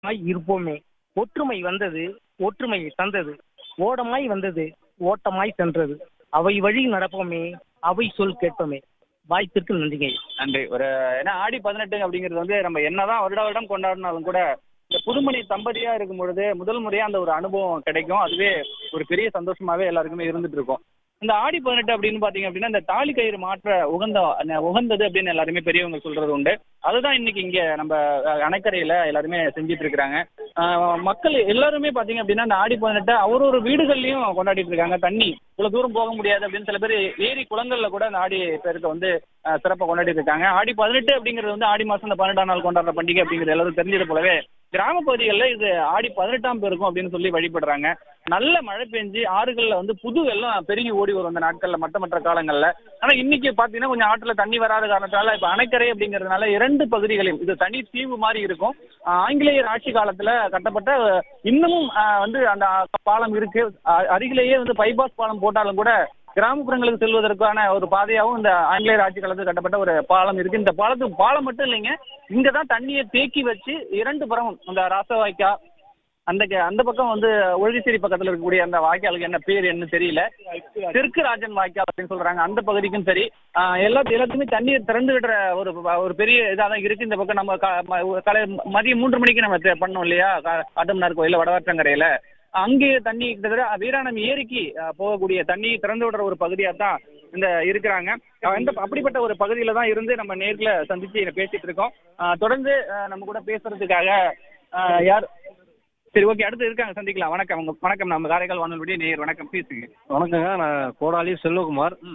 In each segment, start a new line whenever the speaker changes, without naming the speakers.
மாய் இருப்போமே ஒற்றுமை வந்தது ஒற்றுமையை தந்தது ஓடமாய் வந்தது ஓட்டமாய் சென்றது அவை வழி நடப்போமே அவை சொல் கேட்போமே வாய்ப்பிற்கு நன்றிங்க
நன்றி ஒரு ஏன்னா ஆடி பதினெட்டு அப்படிங்கிறது வந்து நம்ம என்னதான் வருட வருடம் கொண்டாடினாலும் கூட இந்த புதுமணி தம்பதியா இருக்கும் பொழுது முதல் முறையா அந்த ஒரு அனுபவம் கிடைக்கும் அதுவே ஒரு பெரிய சந்தோஷமாவே எல்லாருக்குமே இருந்துட்டு இருக்கும் இந்த ஆடி பதினெட்டு அப்படின்னு பாத்தீங்க அப்படின்னா இந்த தாலி கயிறு மாற்ற உகந்த அஹ் உகந்தது அப்படின்னு எல்லாருமே பெரியவங்க சொல்றது உண்டு அதுதான் இன்னைக்கு இங்க நம்ம அஹ், அணைக்கரையில எல்லாருமே செஞ்சுட்டு இருக்கிறாங்க ஆஹ், மக்கள் எல்லாருமே பாத்தீங்க அப்படின்னா இந்த ஆடி பதினெட்டை ஒரு ஒரு வீடுகள்லயும் கொண்டாடிட்டு இருக்காங்க தண்ணி இவ்வளவு தூரம் போக முடியாது அப்படின்னு சில பேர் ஏரி குளங்கள்ல கூட இந்த ஆடி பெருக்க வந்து அஹ், சிறப்பா கொண்டாடிட்டு இருக்காங்க ஆடி பதினெட்டு அப்படிங்கிறது வந்து ஆடி மாசம் இந்த பன்னெண்டாம் நாள் கொண்டாடுற பண்டிகை அப்படிங்கிறது எல்லாரும் தெரிஞ்சது போலவே கிராம பகுதிகளில் இது ஆடி பதினெட்டாம் பெருக்கும் அப்படின்னு சொல்லி வழிபடுறாங்க நல்ல மழை பெஞ்சு ஆறுகள்ல வந்து புது வெள்ளம் பெருகி ஓடி வரும் அந்த நாட்கள்ல மற்ற மற்ற காலங்கள்ல ஆனா இன்னைக்கு பாத்தீங்கன்னா கொஞ்சம் ஆற்றுல தண்ணி வராத காரணத்தால இப்ப அணைக்கரை அப்படிங்கறதுனால இரண்டு பகுதிகளையும் இது தனி தீவு மாதிரி இருக்கும் ஆஹ் ஆங்கிலேயர் ஆட்சி காலத்துல கட்டப்பட்ட அஹ், இன்னமும் ஆஹ், வந்து அந்த பாலம் இருக்கு அஹ், அருகிலேயே வந்து பைபாஸ் பாலம் போட்டாலும் கூட கிராமப்புறங்களுக்கு செல்வதற்கான ஒரு பாதையாகவும் இந்த ஆங்கிலேயர் ஆட்சி காலத்தில் கட்டப்பட்ட ஒரு பாலம் இருக்கு இந்த பாலத்துக்கு பாலம் மட்டும் இல்லைங்க இங்க தான் தண்ணியை தேக்கி வச்சு இரண்டு புறமும் அந்த ராசவாய்க்கா அந்த க- அந்த பக்கம் வந்து ஒழுகிச்சேரி பக்கத்துல இருக்கக்கூடிய அந்த வாய்க்காலுக்கு என்ன பேர் என்ன தெரியல தெற்கு ராஜன் வாய்க்கால் அப்படின்னு சொல்றாங்க அந்த பகுதிக்கும் சரி ஆஹ் எல்லா எல்லாத்துக்குமே தண்ணீர் திறந்து விடுற ஒரு ஒரு பெரிய இதாக தான் இருக்கு இந்த பக்கம் நம்ம க- ம- ஒரு கலை மதியம் மூன்று மணிக்கு நம்ம தெ- பண்ணோம் இல்லையா ஆட்டம்னார் கோயில வடவாற்றங்கரையில அங்கே தண்ணி கிட்டத்தட்ட வீராணம் ஏரிக்கு ஆஹ், போகக்கூடிய தண்ணி திறந்து விடுற ஒரு பகுதியா தான் இந்த இருக்கிறாங்க ஆஹ், இந்த அப்படிப்பட்ட ஒரு பகுதியில தான் இருந்து நம்ம நேர்ல சந்திச்சு இதை பேசிட்டு இருக்கோம் ஆஹ், தொடர்ந்து ஆஹ், நம்ம கூட பேசுறதுக்காக ஆஹ், யார் சரி ஓகே அடுத்து இருக்காங்க சந்திக்கலாம் வணக்கம் உங்க வணக்கம் நம்ம காரைக்கால் வானொலியுடைய நேயர் வணக்கம் பேசுங்க
வணக்கங்க நான் கோடாலி செல்வகுமார்
ம்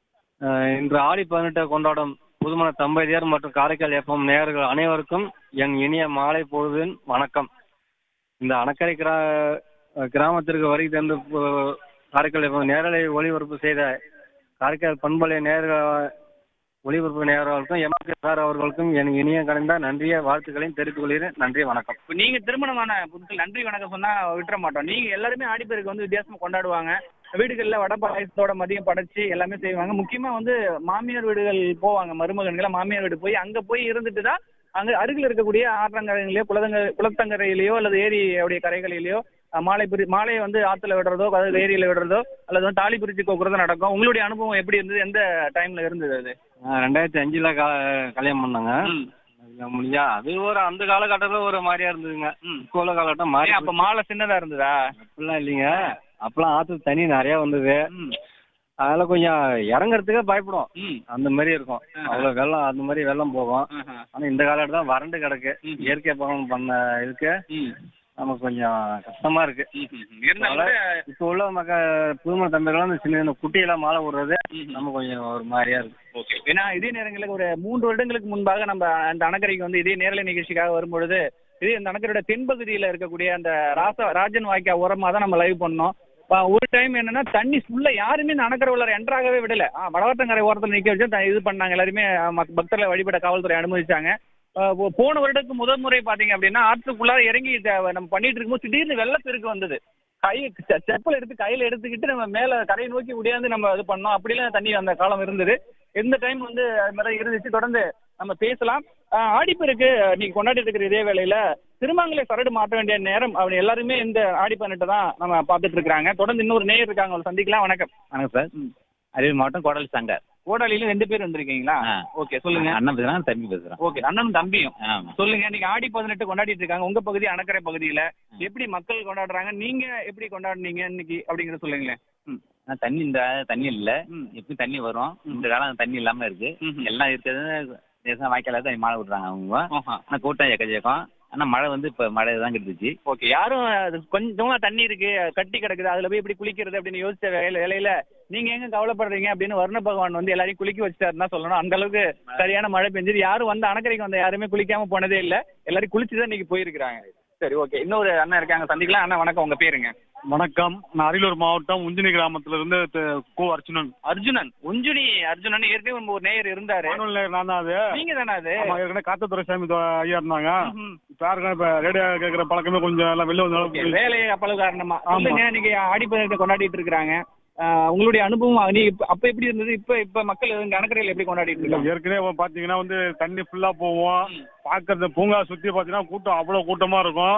அஹ் இன்று ஆடி பதினெட்டை கொண்டாடும் புதுமண தம்பதியர் மற்றும் காரைக்கால் எஃப்எம் நேயர்கள் அனைவருக்கும் என் இனிய மாலை பொழுதின் வணக்கம் இந்த அணக்கரை கிரா கிராமத்திற்கு வருகை தந்து பு- காரைக்கால் எஃப்எம் நேரலை ஒளிபரப்பு செய்த காரைக்கால் பண்பலை நேர்கள் ஒளிபரப்பு நேயர்களுக்கும் எம்கே சார் அவர்களுக்கும் என் இனிய கலந்த நன்றிய வாழ்த்துக்களையும் தெரிவித்துக் கொள்கிறேன் நன்றி வணக்கம்
இப்போ நீங்க திருமணமான புதுசில் நன்றி வணக்கம் சொன்னா விட்டுற மாட்டோம் நீங்க எல்லாருமே ஆடிப்பெருக்கு வந்து வித்தியாசமா கொண்டாடுவாங்க வீடுகளில் வடை பாயசத்தோட மதியம் படைச்சு எல்லாமே செய்வாங்க முக்கியமா வந்து மாமியார் வீடுகள் போவாங்க மருமகன்களை மாமியார் வீடு போய் அங்க போய் இருந்துட்டு தான் அங்க அருகில் இருக்கக்கூடிய ஆற்றங்கரையிலயோ குளத்தங்க குளத்தங்கரையிலயோ அல்லது ஏரியுடைய கரைகளிலேயோ அஹ், மாலை பிரி மாலையை வந்து ஆத்துல விடுறதோ அதாவது ஏரியில விடுறதோ அல்லது வந்து தாலி பிரிச்சு கோக்குறதோ நடக்கும் உங்களுடைய அனுபவம் எப்படி இருந்தது எந்த டைம்ல இருந்தது அது
அஹ் ரெண்டாயிரத்தி அஞ்சுல கா கல்யாணம் பண்ணாங்க அதுல முடிஞ்சா அது ஒரு அந்த காலகட்டத்தில் ஒரு மாதிரியா இருந்ததுங்க
ம்.
இப்போ உள்ள காலகட்டம் மாறி
ஏன் அப்ப மாலை சின்னதா இருந்ததா
அப்படிலாம் இல்லைங்க அப்பெல்லாம் ஆத்துல தண்ணி நிறைய வந்தது
ம்
அதனால கொஞ்சம் இறங்குறதுக்கே பயப்படும்
ம்
அந்த மாதிரி இருக்கும் அவ்வளவு வெள்ளம் அந்த மாதிரி வெள்ளம் போகும்
ஆஹா.
ஆனா இந்த காலகட்டம் தான் வறண்டு கிடக்கு
ம்.
இயற்கை பகவான் பண்ண இதுக்கு
ம்
நமக்கு கொஞ்சம் கஷ்டமா இருக்கு
ம்ஹும். இருந்தாலும் கூட,
இப்போ உள்ள மக்க புதுமண தம்பிகள்லாம் இந்த சின்ன சின்ன குட்டியெல்லாம் மாலை விடுறது
ம்ஹும்.
நம்ம கொஞ்சம் ஒரு மாதிரியா இருக்கு
ஓகே ஏன்னா இதே நேரங்களுக்கு ஒரு மூன்று வருடங்களுக்கு முன்பாக நம்ம அந்த அணக்கரைக்கு வந்து இதே நேரலை நிகழ்ச்சிக்காக வரும்பொழுது இதே அந்த அணக்கரையோட தென்பகுதியில இருக்கக்கூடிய அந்த ராச ராஜன் வாய்க்கா ஓரமா தான் நம்ம லைவ் பண்ணோம் அப்ப ஒரு டைம் என்னன்னா தண்ணி ஃபுல்லா யாருமே இந்த அணக்கரை உள்ள என்ட்ராகவே விடல ஆ, வடவாற்றங்கரை ஓரத்தில் நிக்க வச்சு த- இது பண்ணாங்க எல்லாருமே ஆ, மக்- பக்தர்களை வழிபட காவல்துறை அனுமதிச்சாங்க ஆ, போ- போன வருடத்துக்கு முதல் முறை பாத்தீங்க அப்படின்னா ஆற்றுக்குள்ளார இறங்கி த- நம்ம பண்ணிட்டு இருக்கும்போது திடீர்னு வெள்ளப்பெருக்கு வந்தது கை செ- செப்பல் எடுத்து கையில எடுத்துக்கிட்டு நம்ம மேல கரையை நோக்கி உடையாந்து நம்ம இது பண்ணோம் அப்படிலாம் தண்ணி அந்த காலம் இருந்தது எந்த டைம் வந்து அது மாதிரி இருந்துச்சு தொடர்ந்து நம்ம பேசலாம் ஆஹ் ஆடிப்பெருக்கு நீங்க கொண்டாடிட்டு இருக்கிற இதே வேளையில திருமாங்கலை சரடு மாற்ற வேண்டிய நேரம் அப்படி எல்லாருமே இந்த ஆடி பதினெட்டு தான் நம்ம பார்த்துட்டு இருக்காங்க தொடர்ந்து இன்னொரு நேயர் இருக்காங்க அவங்களை சந்திக்கலாம் வணக்கம்
வணக்கம் சார் அரியல் மாவட்டம் கோடாலி சங்கர்
கோடாலியில ரெண்டு பேர் வந்திருக்கீங்களா
ஆ.
ஓகே சொல்லுங்க
அண்ணன் பேசுறேன் தம்பி பேசுறேன்
ஓகே அண்ணனும் தம்பியும்
ஆமா
சொல்லுங்க நீங்க ஆடி பதினெட்டு கொண்டாடிட்டு இருக்காங்க உங்க பகுதி அணக்கரை பகுதியில எப்படி மக்கள் கொண்டாடுறாங்க நீங்க எப்படி கொண்டாடுனீங்க இன்னைக்கு அப்படிங்கறத சொல்லுங்களேன் ம்.
ஆனா, தண்ணி இந்த தண்ணி இல்ல
ம்.
எப்படி தண்ணி வரும் இந்த காலம் தண்ணி இல்லாம இருக்கு
ம்ஹும்.
எல்லாம் இருக்கிறது தேசம் வாய்க்கால தான் மழை விடுறாங்க அவங்க
ஆஹா.
ஆனா கூட்டம் எக்கச்சக்கம் ஆனா மழை வந்து இப்ப மழை தான் கிடைச்சிச்சு
ஓகே யாரும் அது கொஞ்சமா தண்ணி இருக்கு கட்டி கிடக்குது அதுல போய் எப்படி குளிக்கிறது அப்படின்னு யோசிச்ச வேலை வேலையில நீங்க எங்க கவலைப்படுறீங்க அப்படின்னு வருண பகவான் வந்து எல்லாரையும் குளிக்க வச்சுட்டாருன்னு தான் சொல்லணும் அந்த அளவுக்கு சரியான மழை பெஞ்சது யாரும் வந்து அணக்கரைக்கு வந்த யாருமே குளிக்காம போனதே இல்ல எல்லாரும் குளிச்சு தான் இன்னைக்கு போயிருக்கிறாங்க சரி ஓகே இன்னொரு அண்ணன் இருக்காங்க சந்திக்கலாம் அண்ணா வணக்கம் உங்க பேருங்க
வணக்கம் நான் அரியலூர் மாவட்டம் உஞ்சினி கிராமத்துல இருந்து த- கோ அர்ச்சுனன்
அர்ஜுனன் உஞ்சுனி அர்ஜுனன் ஏற்கனவே நம்ம ஒரு நேயர் இருந்தாரு
வானொலி நேயர் நான் தான் அது
நீங்க தானே அது
ஆமா, ஏற்கனவே காத்தத்துறை சாமி தோ- ஐயா இருந்தாங்க
ம்ஹும்.
இப்ப யாருக்கும் இப்ப ரேடியோ கேட்கிற பழக்கமே கொஞ்சம் எல்லாம் வெளில
ஓகே,
வந்து
வேலை அப்பளவு காரணமா
ஆமா.
சொல்லுங்க இன்னைக்கு ஆடி பதினெட்டு கொண்டாடிட்டு இருக்காங்க ஆஹ் உங்களுடைய அனுபவம் நீ இப்ப- அப்ப எப்படி இருந்தது இப்ப இப்ப மக்கள் இங்க அணக்கரையில் எப்படி கொண்டாடிட்டு இருக்காங்க
ஏற்கனவே பாத்தீங்கன்னா வந்து தண்ணி ஃபுல்லா போவோம் பாக்குறது பூங்கா சுத்தி பாத்தீங்கன்னா கூட்டம் அவ்வளவு கூட்டமா இருக்கும்